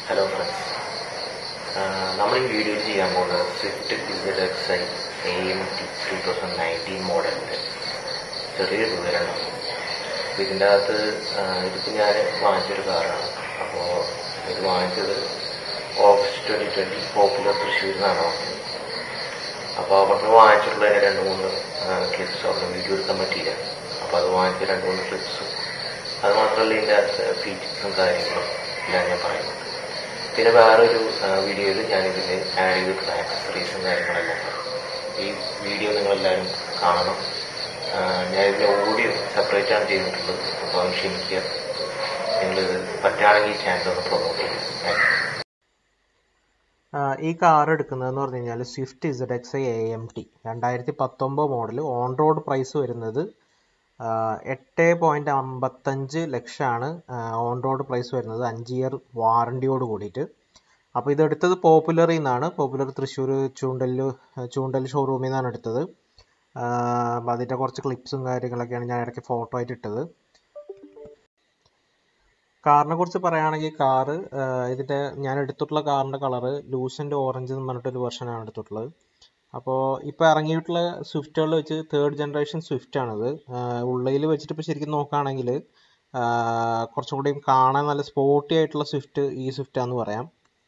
hello friends നമ്മൾ ഈ വീഡിയോയിൽ ചെയ്യാൻ പോകുന്നത് Swift Z X I A M T two thousand nineteen മോഡലിൻ്റെ ചെറിയൊരു വിവരണം അപ്പോൾ ഇതിൻ്റെ അകത്ത് ഇതിപ്പോൾ ഞാൻ വാങ്ങിച്ചൊരു കാറാണ് അപ്പോൾ ഇത് വാങ്ങിച്ചത് ഓഗസ്റ്റ് ട്വൻറ്റി ട്വൻറ്റി പോപ്പുലർ തൃശ്ശൂരിൽ നിന്നാണ് വാങ്ങിച്ചത് അപ്പോൾ അവിടുന്ന് വാങ്ങിച്ചിട്ടുള്ളതിന് രണ്ട് മൂന്ന് ക്ലിപ്സ് അവിടെ വീഡിയോ എടുക്കാൻ പറ്റിയില്ല അപ്പോൾ അത് വാങ്ങിച്ച രണ്ട് മൂന്ന് ക്ലിപ്സും അത് മാത്രമല്ല ഇതിൻ്റെ ഫീച്ചേഴ്സും കാര്യങ്ങളും എല്ലാം ഞാൻ പറയുന്നുണ്ട് പിന്നെ വേറൊരു വീഡിയോയിൽ ഞാനിതിൽ ആഡ് ചെയ്തിട്ടുള്ള ആക്സസറീസും കാര്യങ്ങളെല്ലാം ഈ വീഡിയോ നിങ്ങളെല്ലാവരും കാണണം ഞാൻ ഇതിൻ്റെ ഓഡിയോ സെപ്പറേറ്റ് ആണ് ചെയ്തിട്ടുള്ളത് അപ്പോൾ അത് ക്ഷമിക്കുക നിങ്ങളിത് പറ്റുകയാണെങ്കിൽ ഈ ചാനൽ ഒന്ന് പ്രൊമോട്ട് ചെയ്യും താങ്ക് യു ഈ കാർ എടുക്കുന്നതെന്ന് പറഞ്ഞു കഴിഞ്ഞാൽ Swift Z X I A M T രണ്ടായിരത്തി പത്തൊമ്പത് മോഡൽ ഓൺ റോഡ് പ്രൈസ് വരുന്നത് എട്ട് പോയിൻറ്റ് അമ്പത്തഞ്ച് ലക്ഷമാണ് ഓൺ റോഡ് പ്രൈസ് വരുന്നത് അഞ്ച് ഇയർ വാറണ്ടിയോട് കൂടിയിട്ട് അപ്പോൾ ഇതെടുത്തത് പോപ്പുലറിൽ നിന്നാണ് പോപ്പുലർ തൃശ്ശൂർ ചൂണ്ടൽ ചൂണ്ടൽ ഷോറൂമിൽ നിന്നാണ് എടുത്തത് അപ്പോൾ അതിൻ്റെ കുറച്ച് ക്ലിപ്സും കാര്യങ്ങളൊക്കെയാണ് ഞാൻ ഇടയ്ക്ക് ഫോട്ടോ ആയിട്ട് ഇട്ടത് കാറിനെ കുറിച്ച് പറയുകയാണെങ്കിൽ കാറ് ഇതിൻ്റെ ഞാൻ എടുത്തിട്ടുള്ള കാറിൻ്റെ കളറ് ലൂസൻ്റ് ഓറഞ്ച് എന്ന് പറഞ്ഞിട്ടൊരു വെർഷനാണ് എടുത്തിട്ടുള്ളത് അപ്പോൾ ഇപ്പോൾ ഇറങ്ങിയിട്ടുള്ള സ്വിഫ്റ്റുകളിൽ വെച്ച് തേർഡ് ജനറേഷൻ സ്വിഫ്റ്റ് ആണിത് ഉള്ളിൽ വെച്ചിട്ട് ഇപ്പോൾ ശരിക്കും നോക്കുകയാണെങ്കിൽ കുറച്ചും കൂടി കാണാൻ നല്ല സ്പോർട്ടി ആയിട്ടുള്ള സ്വിഫ്റ്റ് ഈ സ്വിഫ്റ്റ് ആണെന്ന് പറയാം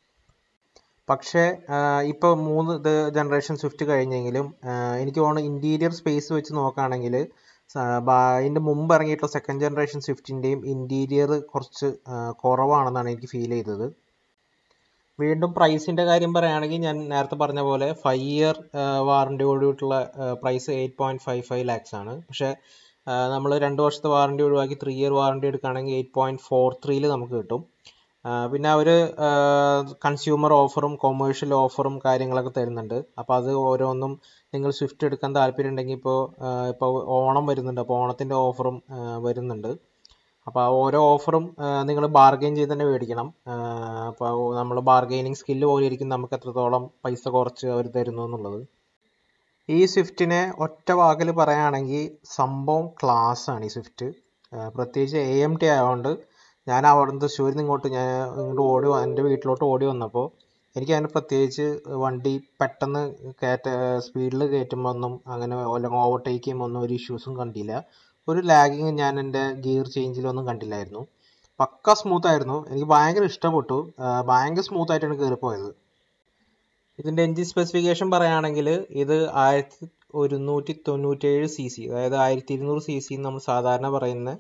പക്ഷേ ഇപ്പോൾ മൂന്ന് ഇത് ജനറേഷൻ സ്വിഫ്റ്റ് കഴിഞ്ഞെങ്കിലും എനിക്ക് തോന്നുന്നു ഇൻറ്റീരിയർ സ്പേസ് വെച്ച് നോക്കുകയാണെങ്കിൽ അതിൻ്റെ മുമ്പ് ഇറങ്ങിയിട്ടുള്ള സെക്കൻഡ് ജനറേഷൻ സ്വിഫ്റ്റിൻ്റെയും ഇൻറ്റീരിയർ കുറച്ച് കുറവാണെന്നാണ് എനിക്ക് ഫീൽ ചെയ്തത് വീണ്ടും പ്രൈസിൻ്റെ കാര്യം പറയുകയാണെങ്കിൽ ഞാൻ നേരത്തെ പറഞ്ഞ പോലെ ഫൈവ് ഇയർ വാറണ്ടിയോടുകൂടിയിട്ടുള്ള price eight point five five lakhs ആണ് പക്ഷേ നമ്മൾ രണ്ട് വർഷത്തെ വാറണ്ടി ഒഴിവാക്കി ത്രീ ഇയർ വാറണ്ടി എടുക്കുകയാണെങ്കിൽ എയ്റ്റ് പോയിൻറ്റ് ഫോർ ത്രീയിൽ നമുക്ക് കിട്ടും പിന്നെ അവർ കൺസ്യൂമർ ഓഫറും കൊമേഴ്ഷ്യൽ ഓഫറും കാര്യങ്ങളൊക്കെ തരുന്നുണ്ട് അപ്പോൾ അത് ഓരോന്നും നിങ്ങൾ സ്വിഫ്റ്റ് എടുക്കാൻ താല്പര്യം ഉണ്ടെങ്കിൽ ഇപ്പോൾ ഇപ്പോൾ ഓണം വരുന്നുണ്ട് അപ്പോൾ ഓണത്തിൻ്റെ ഓഫറും വരുന്നുണ്ട് അപ്പോൾ ഓരോ ഓഫറും നിങ്ങൾ ബാർഗെയിൻ ചെയ്ത് തന്നെ മേടിക്കണം അപ്പോൾ നമ്മൾ ബാർഗെയിനിങ് സ്കില്ല് പോലെ ഇരിക്കും നമുക്ക് എത്രത്തോളം പൈസ കുറച്ച് അവർ തരുന്നു എന്നുള്ളത് ഈ സ്വിഫ്റ്റിനെ ഒറ്റ വാക്കിൽ പറയുകയാണെങ്കിൽ സംഭവം ക്ലാസ് ആണ് ഈ സ്വിഫ്റ്റ് പ്രത്യേകിച്ച് എ എം ടി ആയതുകൊണ്ട് ഞാൻ അവിടെ തൃശ്ശൂരിൽ നിന്ന് ഇങ്ങോട്ട് ഞാൻ ഇങ്ങോട്ട് ഓടി എൻ്റെ വീട്ടിലോട്ട് ഓടി വന്നപ്പോൾ എനിക്ക് അതിന് പ്രത്യേകിച്ച് വണ്ടി പെട്ടെന്ന് കയറ്റ സ്പീഡിൽ കയറ്റുമ്പോൾ ഒന്നും അങ്ങനെ അല്ലെങ്കിൽ ഓവർടേക്ക് ചെയ്യുമ്പോൾ ഒന്നും ഒരു ഇഷ്യൂസും കണ്ടില്ല ഒരു ലാഗിങ് ഞാൻ എൻ്റെ ഗിയർ ചേഞ്ചിലൊന്നും കണ്ടില്ലായിരുന്നു പക്ക സ്മൂത്ത് ആയിരുന്നു എനിക്ക് ഭയങ്കര ഇഷ്ടപ്പെട്ടു ഭയങ്കര സ്മൂത്ത് ആയിട്ടാണ് കയറിപ്പോയത് ഇതിൻ്റെ എൻജിൻ സ്പെസിഫിക്കേഷൻ പറയുകയാണെങ്കിൽ ഇത് ആയിരത്തി ഒരുന്നൂറ്റി തൊണ്ണൂറ്റേഴ് സി സി അതായത് ആയിരത്തി ഇരുന്നൂറ് സി സി നമ്മൾ സാധാരണ പറയുന്ന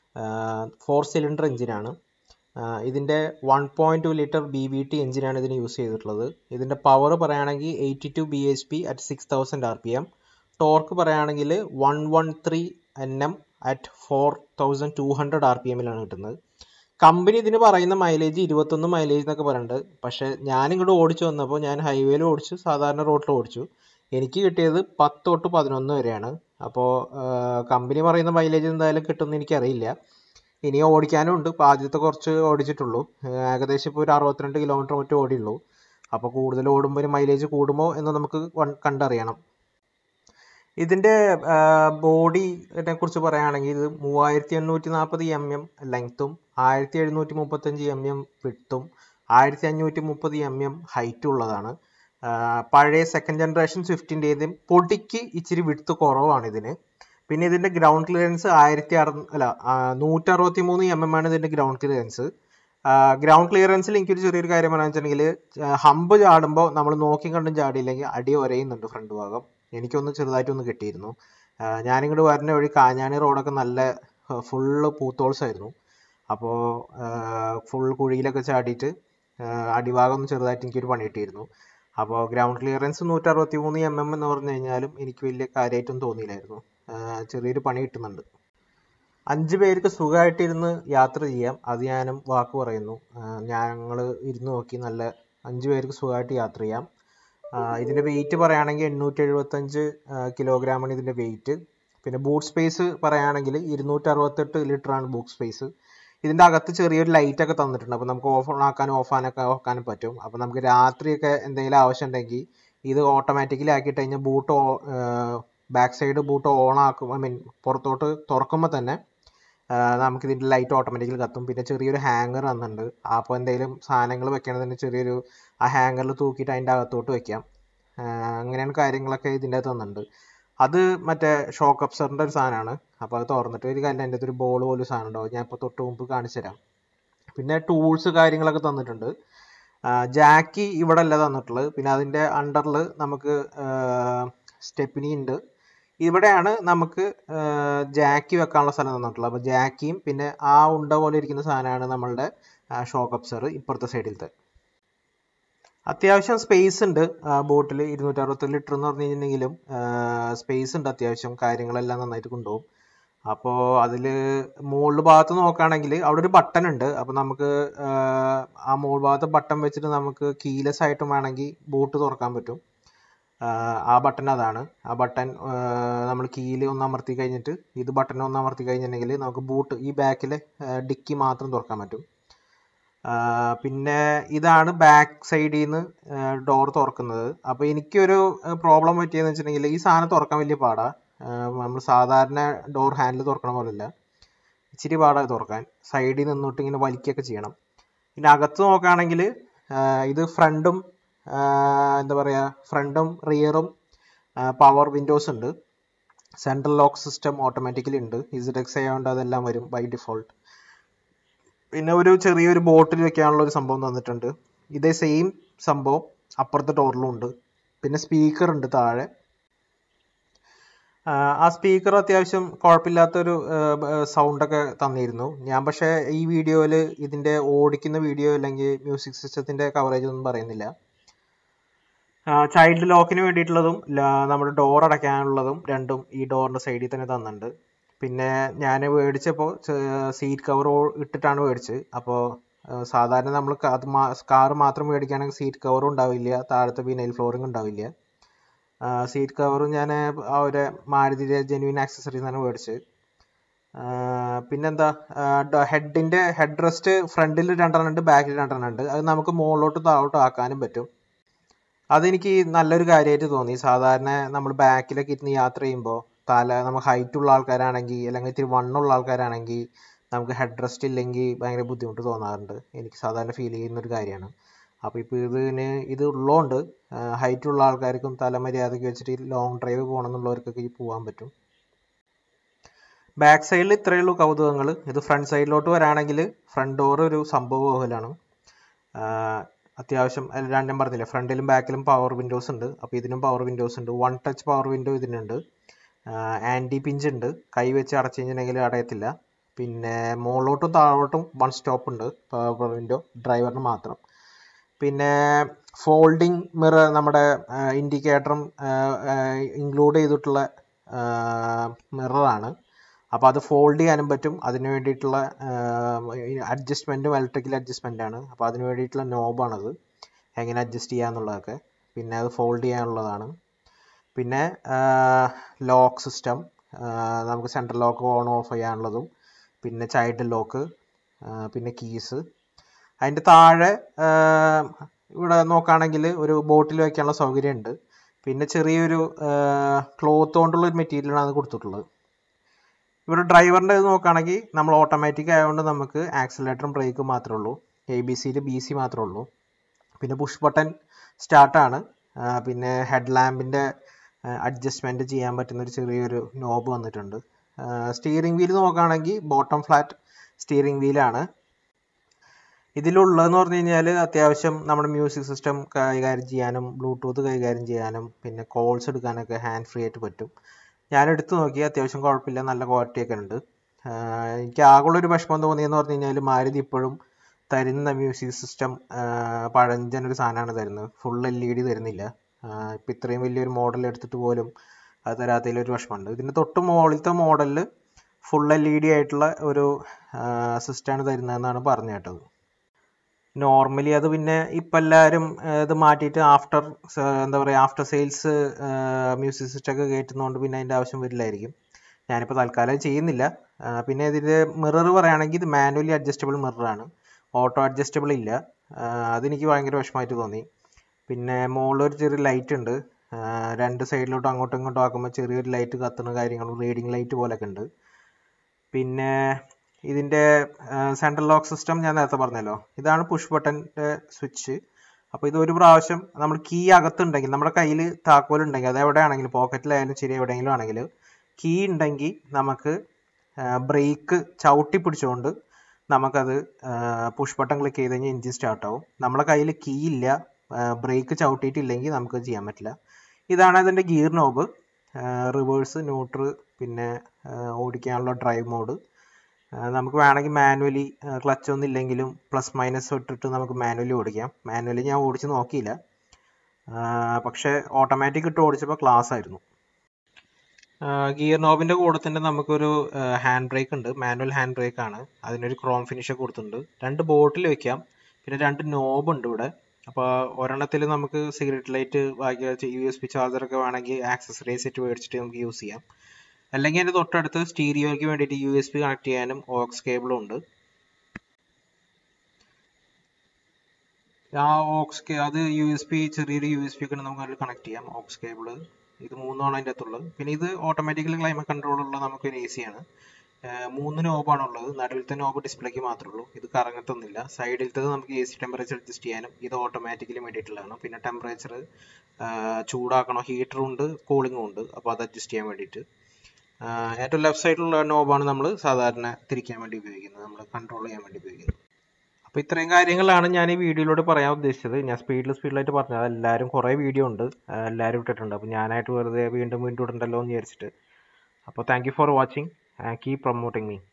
ഫോർ സിലിണ്ടർ എഞ്ചിനാണ് ഇതിൻ്റെ one point two litre B V T എഞ്ചിനാണ് ഇതിന് യൂസ് ചെയ്തിട്ടുള്ളത് ഇതിൻ്റെ പവർ പറയുകയാണെങ്കിൽ eighty two B H P at six thousand R P M torque പറയുകയാണെങ്കിൽ one one three N M at four thousand two hundred R P എമ്മിലാണ് കിട്ടുന്നത് company ഇതിന് പറയുന്ന മൈലേജ് ഇരുപത്തൊന്ന് മൈലേജ് എന്നൊക്കെ പറയുന്നുണ്ട് പക്ഷേ ഞാൻ ഇങ്ങോട്ട് ഓടിച്ചു വന്നപ്പോൾ ഞാൻ ഹൈവേയിൽ ഓടിച്ചു സാധാരണ റോഡിൽ ഓടിച്ചു എനിക്ക് കിട്ടിയത് പത്ത് തൊട്ട് പതിനൊന്ന് വരെയാണ് അപ്പോൾ കമ്പനി പറയുന്ന മൈലേജ് എന്തായാലും കിട്ടുമെന്ന് എനിക്കറിയില്ല ഇനി ഓടിക്കാനും ഉണ്ട് ഇപ്പോൾ ആദ്യത്തെ കുറച്ച് ഓടിച്ചിട്ടുള്ളൂ ഏകദേശം ഇപ്പോൾ ഒരു അറുപത്തിരണ്ട് കിലോമീറ്റർ മറ്റോ ഓടിയുള്ളൂ അപ്പോൾ കൂടുതൽ ഓടുമ്പോൾ ഒരു മൈലേജ് കൂടുമോ എന്ന് നമുക്ക് കണ്ടറിയണം ഇതിൻ്റെ ബോഡിനെ കുറിച്ച് പറയുകയാണെങ്കിൽ ഇത് മൂവായിരത്തി എണ്ണൂറ്റി നാൽപ്പത് എം എം ലെങ്ത്തും ആയിരത്തി എഴുന്നൂറ്റി മുപ്പത്തഞ്ച് എം എം വിട്ടും ആയിരത്തി അഞ്ഞൂറ്റി മുപ്പത് എം എം ഹൈറ്റും ഉള്ളതാണ് പഴയ സെക്കൻഡ് ജനറേഷൻ സ്വിഫ്റ്റിൻ്റെതും പൊടിക്ക് ഇച്ചിരി വിട്ട് കുറവാണ് ഇതിന് പിന്നെ ഇതിൻ്റെ ഗ്രൗണ്ട് ക്ലിയറൻസ് ആയിരത്തി അറു അല്ല നൂറ്ററുപത്തി മൂന്ന് എം എം ആണ് ഇതിൻ്റെ ഗ്രൗണ്ട് ക്ലിയറൻസ് ഗ്രൗണ്ട് ക്ലിയറൻസിൽ എനിക്കൊരു ചെറിയൊരു കാര്യം പറയാന്ന് വെച്ചിട്ടുണ്ടെങ്കിൽ ഹമ്പ് ചാടുമ്പോൾ നമ്മൾ നോക്കി കണ്ടും ചാടിയില്ലെങ്കിൽ അടി ഒരയുന്നുണ്ട് ഫ്രണ്ട് ഭാഗം എനിക്കൊന്ന് ചെറുതായിട്ടൊന്ന് കിട്ടിയിരുന്നു ഞാനിങ്ങോട്ട് വരുന്ന വഴി കാഞ്ഞാണി റോഡൊക്കെ നല്ല ഫുള്ള് പൂത്തോൾസ് ആയിരുന്നു അപ്പോൾ ഫുൾ കുഴിയിലൊക്കെ ചാടിയിട്ട് അടിഭാഗം ഒന്ന് ചെറുതായിട്ട് എനിക്കൊരു പണി കിട്ടിയിരുന്നു അപ്പോൾ ഗ്രൗണ്ട് ക്ലിയറൻസ് നൂറ്ററുപത്തി മൂന്ന് എം എം എന്ന് പറഞ്ഞു കഴിഞ്ഞാലും എനിക്ക് വലിയ കാര്യമായിട്ടൊന്നും തോന്നിയില്ലായിരുന്നു ചെറിയൊരു പണി കിട്ടുന്നുണ്ട് അഞ്ച് പേർക്ക് സുഖമായിട്ടിരുന്ന് യാത്ര ചെയ്യാം അത് ഞാനും വാക്ക് പറയുന്നു ഞങ്ങൾ ഇരുന്ന് നോക്കി നല്ല അഞ്ച് പേർക്ക് സുഖമായിട്ട് യാത്ര ചെയ്യാം ഇതിൻ്റെ വെയിറ്റ് പറയുകയാണെങ്കിൽ എണ്ണൂറ്റി എഴുപത്തഞ്ച് കിലോഗ്രാമാണ് ഇതിൻ്റെ വെയിറ്റ് പിന്നെ ബൂട്ട് സ്പേസ് പറയുകയാണെങ്കിൽ ഇരുന്നൂറ്റി അറുപത്തെട്ട് ലിറ്ററാണ് ബൂട്ട് സ്പേസ് ഇതിൻ്റെ അകത്ത് ചെറിയൊരു ലൈറ്റ് ഒക്കെ തന്നിട്ടുണ്ട് അപ്പോൾ നമുക്ക് ഓഫ് ഓൺ ആക്കാനും ഓഫ് ആനൊക്കെ ആക്കാനും പറ്റും അപ്പോൾ നമുക്ക് രാത്രിയൊക്കെ എന്തെങ്കിലും ആവശ്യം ഉണ്ടെങ്കിൽ ഇത് ഓട്ടോമാറ്റിക്കലി ആക്കിയിട്ട് കഴിഞ്ഞാൽ boot back side boot on ആക്കും ഐ മീൻ പുറത്തോട്ട് തുറക്കുമ്പോൾ തന്നെ നമുക്ക് ഇതിൻ്റെ ലൈറ്റ് ഓട്ടോമാറ്റിക്കലി കത്തും പിന്നെ ചെറിയൊരു ഹാങ്ങർ തന്നിട്ടുണ്ട് അപ്പോൾ എന്തെങ്കിലും സാധനങ്ങൾ വെക്കണതിന് ചെറിയൊരു ആ ഹാങ്ങറിൽ തൂക്കിയിട്ട് അതിൻ്റെ അകത്തോട്ട് വെക്കാം ആ, അങ്ങനെയാണ് കാര്യങ്ങളൊക്കെ ഇതിൻ്റെ അകത്ത് തന്നിട്ടുണ്ട് അത് മറ്റേ ഷോക്ക് അബ്സറിൻ്റെ ഒരു സാധനമാണ് അപ്പോൾ അത് തുറന്നിട്ട് ഒരു കാര്യം അതിൻ്റെ അകത്ത് ഒരു ബോൾ പോലും സാധനം ഉണ്ടാവും ഞാൻ ഇപ്പോൾ തൊട്ട് മുമ്പ് കാണിച്ചു തരാം പിന്നെ ടൂൾസ് കാര്യങ്ങളൊക്കെ തന്നിട്ടുണ്ട് ജാക്കി ഇവിടെ അല്ല തന്നിട്ടുള്ളത് പിന്നെ അതിൻ്റെ അണ്ടറിൽ നമുക്ക് സ്റ്റെപ്പിനി ഉണ്ട് ഇവിടെയാണ് നമുക്ക് ജാക്കി വെക്കാനുള്ള സ്ഥലം തന്നിട്ടുള്ളത് അപ്പോൾ ജാക്കിയും പിന്നെ ആ ഉണ്ട പോലെ ഇരിക്കുന്ന സാധനമാണ് നമ്മളുടെ ഷോക്ക് അബ്സർ ഇപ്പുറത്തെ സൈഡിലത്തെ അത്യാവശ്യം സ്പേസ് ഉണ്ട് ബോട്ടിൽ ഇരുന്നൂറ്ററുപത്തി ലിറ്റർ എന്ന് പറഞ്ഞു കഴിഞ്ഞിട്ടുണ്ടെങ്കിലും സ്പേസ് ഉണ്ട് അത്യാവശ്യം കാര്യങ്ങളെല്ലാം നന്നായിട്ട് കൊണ്ടുപോകും അപ്പോൾ അതിൽ മുകളിൽ ഭാഗത്ത് നോക്കുകയാണെങ്കിൽ അവിടെ ഒരു ബട്ടൺ ഉണ്ട് അപ്പോൾ നമുക്ക് ആഹ് ആ മുകൾ ഭാഗത്തെ ബട്ടൺ വെച്ചിട്ട് നമുക്ക് കീലെസ് ആയിട്ടും വേണമെങ്കിൽ ബോട്ട് തുറക്കാൻ പറ്റും ആഹ് ആ ബട്ടൺ അതാണ് ആ ബട്ടൺ നമ്മൾ കീല് ഒന്ന് അമർത്തി കഴിഞ്ഞിട്ട് ഇത് ബട്ടൺ ഒന്ന് അമർത്തി കഴിഞ്ഞിട്ടുണ്ടെങ്കിൽ നമുക്ക് ബൂട്ട് ഈ ബാക്കിലെ ഡിക്കി മാത്രം തുറക്കാൻ പറ്റും ആഹ് പിന്നെ ഇതാണ് ബാക്ക് സൈഡിൽ നിന്ന് ഡോർ തുറക്കുന്നത് അപ്പോൾ എനിക്കൊരു പ്രോബ്ലം പറ്റിയെന്ന് വെച്ചിട്ടുണ്ടെങ്കിൽ ഈ സാധനം തുറക്കാൻ വലിയ പാടാ നമ്മൾ സാധാരണ ഡോർ ഹാൻഡിൽ തുറക്കണ പോലെയല്ല ഇച്ചിരി പാടാണ് തുറക്കാൻ സൈഡിൽ നിന്നിട്ട് ഇങ്ങനെ വലിക്കുകയൊക്കെ ചെയ്യണം പിന്നെ അകത്ത് നോക്കുകയാണെങ്കിൽ ഇത് ഫ്രണ്ടും എന്താ പറയുക ഫ്രണ്ടും റിയറും പവർ വിൻഡോസ് ഉണ്ട് സെൻട്രൽ ലോക്ക് സിസ്റ്റം ഓട്ടോമാറ്റിക്കലി ഉണ്ട് ഇസഡ് എക്സ് ആയതുകൊണ്ട് അതെല്ലാം വരും ബൈ ഡിഫോൾട്ട് പിന്നെ ഒരു ചെറിയൊരു ബോട്ടിൽ വെക്കാനുള്ള ഒരു സംഭവം തന്നിട്ടുണ്ട് ഇതേ സെയിം സംഭവം അപ്പുറത്തെ ഡോറിലും ഉണ്ട് പിന്നെ സ്പീക്കർ ഉണ്ട് താഴെ ആഹ് ആ സ്പീക്കർ അത്യാവശ്യം കുഴപ്പമില്ലാത്തൊരു സൗണ്ടൊക്കെ തന്നിരുന്നു ഞാൻ പക്ഷേ ഈ വീഡിയോയിൽ ഇതിൻ്റെ ഓടിക്കുന്ന വീഡിയോ അല്ലെങ്കിൽ മ്യൂസിക് സിസ്റ്റത്തിൻ്റെ കവറേജ് ഒന്നും പറയുന്നില്ല ചൈൽഡ് ലോക്കിന് വേണ്ടിയിട്ടുള്ളതും ല- നമ്മുടെ ഡോർ അടയ്ക്കാനുള്ളതും രണ്ടും ഈ ഡോറിൻ്റെ സൈഡിൽ തന്നെ തന്നിട്ടുണ്ട് പിന്നെ ഞാൻ മേടിച്ചപ്പോൾ സീറ്റ് കവർ ഇട്ടിട്ടാണ് മേടിച്ചത് അപ്പോൾ സാധാരണ നമ്മൾ അത് കാർ മാത്രം മേടിക്കുകയാണെങ്കിൽ സീറ്റ് കവറും ഉണ്ടാവില്ല താഴത്തെ വിനൈൽ ഫ്ലോറിംഗ് ഉണ്ടാവില്ല സീറ്റ് കവറും ഞാൻ ആ ഒരു മാരുതിയുടെ ജെനുവിൻ ആക്സസറീസ് ആണ് മേടിച്ചത് ആഹ് പിന്നെന്താ ഹെഡിന്റെ ഹെഡ് റെസ്റ്റ് ഫ്രണ്ടിൽ രണ്ടെണ്ണം ഉണ്ട് ബാക്കിൽ രണ്ടെണ്ണം ഉണ്ട് അത് നമുക്ക് മുകളിലോട്ടും താഴോട്ടും ആക്കാനും പറ്റും അതെനിക്ക് നല്ലൊരു കാര്യമായിട്ട് തോന്നി സാധാരണ നമ്മൾ ബാക്കിലൊക്കെ ഇരുന്ന് യാത്ര ചെയ്യുമ്പോൾ തല നമുക്ക് ഹൈറ്റ് ഉള്ള ആൾക്കാരാണെങ്കിൽ അല്ലെങ്കിൽ ഇത്തിരി വണ്ണുള്ള ആൾക്കാരാണെങ്കിൽ നമുക്ക് ഹെഡ് റെസ്റ്റ് ഇല്ലെങ്കിൽ ഭയങ്കര ബുദ്ധിമുട്ട് തോന്നാറുണ്ട് എനിക്ക് സാധാരണ ഫീൽ ചെയ്യുന്ന ഒരു കാര്യമാണ് അപ്പോൾ ഇപ്പോൾ ഇതിന് ഇത് ഉള്ളതുകൊണ്ട് ഹൈറ്റ് ഉള്ള ആൾക്കാർക്കും തല മര്യാദയ്ക്ക് വെച്ചിട്ട് ലോങ് ഡ്രൈവ് പോകണം എന്നുള്ളവർക്കൊക്കെ ഈ പോകാൻ പറ്റും ബാക്ക് സൈഡിൽ ഇത്രയേ ഉള്ളൂ കൗതുകങ്ങൾ ഇത് ഫ്രണ്ട് സൈഡിലോട്ട് വരാണെങ്കിൽ ഫ്രണ്ട് ഡോർ ഒരു സംഭവ ബഹുലാണ് അത്യാവശ്യം അല്ല, രണ്ടും പറഞ്ഞില്ലേ ഫ്രണ്ടിലും ബാക്കിലും പവർ വിൻഡോസ് ഉണ്ട് അപ്പോൾ ഇതിനും പവർ വിൻഡോസ് ഉണ്ട് വൺ ടച്ച് പവർ വിൻഡോ ഇതിനുണ്ട് ആൻറ്റി പിഞ്ച് ഉണ്ട് കൈ വെച്ച് അടച്ചു കഴിഞ്ഞിട്ടുണ്ടെങ്കിൽ അടയത്തില്ല പിന്നെ മുകളിലോട്ടും താഴോട്ടും വൺ സ്റ്റോപ്പ് ഉണ്ട് പവർ വിൻഡോ ഡ്രൈവറിന് മാത്രം പിന്നെ ഫോൾഡിങ് മിറർ നമ്മുടെ ഇൻഡിക്കേറ്ററും ഇൻക്ലൂഡ് ചെയ്തിട്ടുള്ള മിററാണ് അപ്പോൾ അത് ഫോൾഡ് ചെയ്യാനും പറ്റും അതിന് വേണ്ടിയിട്ടുള്ള അഡ്ജസ്റ്റ്മെൻറ്റും ഇലക്ട്രിക്കൽ അഡ്ജസ്റ്റ്മെൻ്റ് ആണ് അപ്പോൾ അതിന് വേണ്ടിയിട്ടുള്ള നോബാണത് എങ്ങനെ അഡ്ജസ്റ്റ് ചെയ്യാന്നുള്ളതൊക്കെ പിന്നെ അത് ഫോൾഡ് ചെയ്യാനുള്ളതാണ് പിന്നെ ലോക്ക് സിസ്റ്റം നമുക്ക് സെൻട്രൽ ലോക്ക് ഓൺ ഓഫ് ചെയ്യാനുള്ളതും പിന്നെ ചൈൽഡ് ലോക്ക് പിന്നെ കീസ് അതിൻ്റെ താഴെ ആഹ് ഇവിടെ നോക്കുകയാണെങ്കിൽ ഒരു ബോട്ടിൽ വയ്ക്കാനുള്ള സൗകര്യമുണ്ട് പിന്നെ ചെറിയൊരു ക്ലോത്ത് കൊണ്ടുള്ള ഒരു മെറ്റീരിയലാണ് അത് കൊടുത്തിട്ടുള്ളത് ഇവിടെ ഡ്രൈവറിൻ്റെ ഇത് നോക്കുകയാണെങ്കിൽ നമ്മൾ ഓട്ടോമാറ്റിക് ആയതുകൊണ്ട് നമുക്ക് ആക്സിലേറ്ററും ബ്രേക്കും മാത്രമേ ഉള്ളൂ എ ബി സിയിൽ ബി സി മാത്രമേ ഉള്ളൂ പിന്നെ പുഷ് ബട്ടൺ സ്റ്റാർട്ടാണ് പിന്നെ ഹെഡ് ലാമ്പിൻ്റെ അഡ്ജസ്റ്റ്മെൻറ്റ് ചെയ്യാൻ പറ്റുന്ന ഒരു ചെറിയൊരു നോബ് വന്നിട്ടുണ്ട് സ്റ്റിയറിംഗ് വീൽ നോക്കുകയാണെങ്കിൽ ബോട്ടം ഫ്ലാറ്റ് സ്റ്റിയറിംഗ് വീലാണ് ഇതിലുള്ളതെന്ന് പറഞ്ഞു കഴിഞ്ഞാൽ അത്യാവശ്യം നമ്മുടെ മ്യൂസിക് സിസ്റ്റം കൈകാര്യം ചെയ്യാനും ബ്ലൂടൂത്ത് കൈകാര്യം ചെയ്യാനും പിന്നെ കോൾസ് എടുക്കാനൊക്കെ ഹാൻഡ് ഫ്രീ ആയിട്ട് പറ്റും ഞാൻ എടുത്തു നോക്കി അത്യാവശ്യം കുഴപ്പമില്ല നല്ല ക്വാളിറ്റി ഒക്കെ ഉണ്ട് ആഹ് എനിക്ക് ആകെയുള്ളൊരു വിഷമം തോന്നിയെന്ന് പറഞ്ഞു കഴിഞ്ഞാൽ മാരുതി ഇപ്പോഴും തരുന്ന മ്യൂസിക് സിസ്റ്റം പഴഞ്ചൻ ഒരു സാധനമാണ് തരുന്നത് ഫുൾ എൽ ഇ ഡി തരുന്നില്ല ഇപ്പം ഇത്രയും വലിയൊരു മോഡൽ എടുത്തിട്ട് പോലും അത് തരാത്തതിൽ ഒരു വിഷമമുണ്ട് ഇതിൻ്റെ തൊട്ട് മുകളിലത്തെ മോഡലിൽ ഫുൾ എൽ ഇ ഡി ആയിട്ടുള്ള ഒരു സിസ്റ്റമാണ് തരുന്നതെന്നാണ് പറഞ്ഞു കേട്ടത് നോർമലി അത് പിന്നെ ഇപ്പം എല്ലാവരും ഇത് മാറ്റിയിട്ട് ആഫ്റ്റർ എന്താ പറയുക ആഫ്റ്റർ സെയിൽസ് മ്യൂസിക് സിസ്റ്റം ഒക്കെ കയറ്റുന്നതുകൊണ്ട് പിന്നെ അതിൻ്റെ ആവശ്യം വരില്ലായിരിക്കും ഞാനിപ്പോൾ തൽക്കാലം ചെയ്യുന്നില്ല ആ, പിന്നെ ഇതിൻ്റെ മിറർ പറയുകയാണെങ്കിൽ ഇത് മാനുവലി അഡ്ജസ്റ്റബിൾ മിററാണ് ഓട്ടോ അഡ്ജസ്റ്റബിൾ ഇല്ല ആ, അതെനിക്ക് ഭയങ്കര വിഷമമായിട്ട് തോന്നി പിന്നെ മുകളിൽ ഒരു ചെറിയ ലൈറ്റ് ഉണ്ട് ആ, രണ്ട് സൈഡിലോട്ടും അങ്ങോട്ടും ഇങ്ങോട്ടും ആക്കുമ്പോൾ ചെറിയൊരു ലൈറ്റ് കത്തുന്ന കാര്യങ്ങളും റീഡിങ് ലൈറ്റ് പോലെയൊക്കെ ഉണ്ട് പിന്നെ ഇതിൻ്റെ സെൻട്രൽ ലോക്ക് സിസ്റ്റം ഞാൻ നേരത്തെ പറഞ്ഞല്ലോ ഇതാണ് പുഷ് ബട്ടൻ്റെ സ്വിച്ച് അപ്പോൾ ഇത് ഒരു പ്രാവശ്യം നമ്മൾ കീ അകത്തുണ്ടെങ്കിൽ നമ്മുടെ കയ്യിൽ താക്കോൽ ഉണ്ടെങ്കിൽ അത് എവിടെയാണെങ്കിലും പോക്കറ്റിലായാലും ശരി എവിടെയെങ്കിലും ആണെങ്കിൽ കീ ഉണ്ടെങ്കിൽ നമുക്ക് ബ്രേക്ക് ചവിട്ടി പിടിച്ചുകൊണ്ട് നമുക്കത് പുഷ് ബട്ടൺ ക്ലിക്ക് ചെയ്ത് കഴിഞ്ഞാൽ എഞ്ചിൻ സ്റ്റാർട്ട് ആവും നമ്മുടെ കയ്യിൽ കീ ഇല്ല ബ്രേക്ക് ചവിട്ടിയിട്ടില്ലെങ്കിൽ നമുക്ക് ചെയ്യാൻ പറ്റില്ല ഇതാണ് അതിൻ്റെ ഗിയർ നോബ് റിവേഴ്സ് ന്യൂട്രൽ പിന്നെ ഓടിക്കാനുള്ള ഡ്രൈവ് മോഡ് നമുക്ക് വേണമെങ്കിൽ മാനുവലി ക്ലച്ച് ഒന്നും ഇല്ലെങ്കിലും പ്ലസ് മൈനസ് ഇട്ടിട്ട് നമുക്ക് മാനുവലി ഓടിക്കാം മാനുവലി ഞാൻ ഓടിച്ച് നോക്കിയില്ല പക്ഷേ ഓട്ടോമാറ്റിക് ഇട്ട് ഓടിച്ചപ്പോൾ ക്ലാസ് ആയിരുന്നു ഗിയർ നോബിൻ്റെ കൂടെ തന്നെ നമുക്കൊരു ഹാൻഡ് ബ്രേക്ക് ഉണ്ട് മാനുവൽ ഹാൻഡ് ബ്രേക്ക് ആണ് അതിനൊരു ക്രോം ഫിനിഷ് കൊടുത്തിട്ടുണ്ട് രണ്ട് ബോട്ടിൽ വെക്കാം പിന്നെ രണ്ട് നോബ് ഉണ്ട് ഇവിടെ അപ്പോൾ ഒരെണ്ണത്തിൽ നമുക്ക് സിഗരറ്റ് ലൈറ്റ് ബാക്കി യു എസ് പി ചാർജറൊക്കെ വേണമെങ്കിൽ ആക്സസറീസ് സെറ്റ് മേടിച്ചിട്ട് നമുക്ക് യൂസ് ചെയ്യാം അല്ലെങ്കിൽ അതിൻ്റെ തൊട്ടടുത്ത് സ്റ്റീരിയോയ്ക്ക് വേണ്ടിയിട്ട് യു എസ് പി കണക്ട് ചെയ്യാനും ഓക്സ് കേബിളും ഉണ്ട് ആ ഓക്സ് അത് യു എസ് പി ചെറിയൊരു യു എസ് പി ഒക്കെ നമുക്ക് അതിൽ കണക്ട് ചെയ്യാം ഓക്സ് കേബിള് ഇത് മൂന്നാണ് അതിൻ്റെ അകത്തുള്ളത് പിന്നെ ഇത് ഓട്ടോമാറ്റിക്കലി ക്ലൈമറ്റ് കൺട്രോൾ ഉള്ള നമുക്കൊരു എ സി ആണ് മൂന്ന് നോബാണ് ഉള്ളത് നടുവിലത്തെ നോബ് ഡിസ്പ്ലേക്ക് മാത്രമേ ഉള്ളൂ ഇത് കറങ്ങത്തൊന്നുമില്ല സൈഡിലത്തത് നമുക്ക് എ സി ടെമ്പറേച്ചർ അഡ്ജസ്റ്റ് ചെയ്യാനും ഇത് ഓട്ടോമാറ്റിക്കലി വേണ്ടിയിട്ടുള്ളതാണ് പിന്നെ ടെമ്പറേച്ചർ ചൂടാക്കണോ ഹീറ്ററും ഉണ്ട് കൂളിങ്ങും ഉണ്ട് അപ്പോൾ അത് അഡ്ജസ്റ്റ് ചെയ്യാൻ വേണ്ടിയിട്ട് ഏറ്റവും ലെഫ്റ്റ് സൈഡിലുള്ള നോബാണ് നമ്മൾ സാധാരണ തിരിക്കാൻ വേണ്ടി ഉപയോഗിക്കുന്നത് നമ്മൾ കൺട്രോൾ ചെയ്യാൻ വേണ്ടി ഉപയോഗിക്കുന്നത് അപ്പോൾ ഇത്രയും കാര്യങ്ങളാണ് ഞാൻ ഈ വീഡിയോയിലൂടെ പറയാൻ ഉദ്ദേശിച്ചത് ഞാൻ സ്പീഡിൽ സ്പീഡിലായിട്ട് പറഞ്ഞത് എല്ലാവരും കുറേ വീഡിയോ ഉണ്ട് എല്ലാവരും ഇട്ടിട്ടുണ്ട് അപ്പോൾ ഞാനായിട്ട് വെറുതെ വീണ്ടും വീണ്ടും ഇടണ്ടല്ലോ എന്ന് വിചാരിച്ചിട്ട് അപ്പോൾ thank you for watching keep promoting me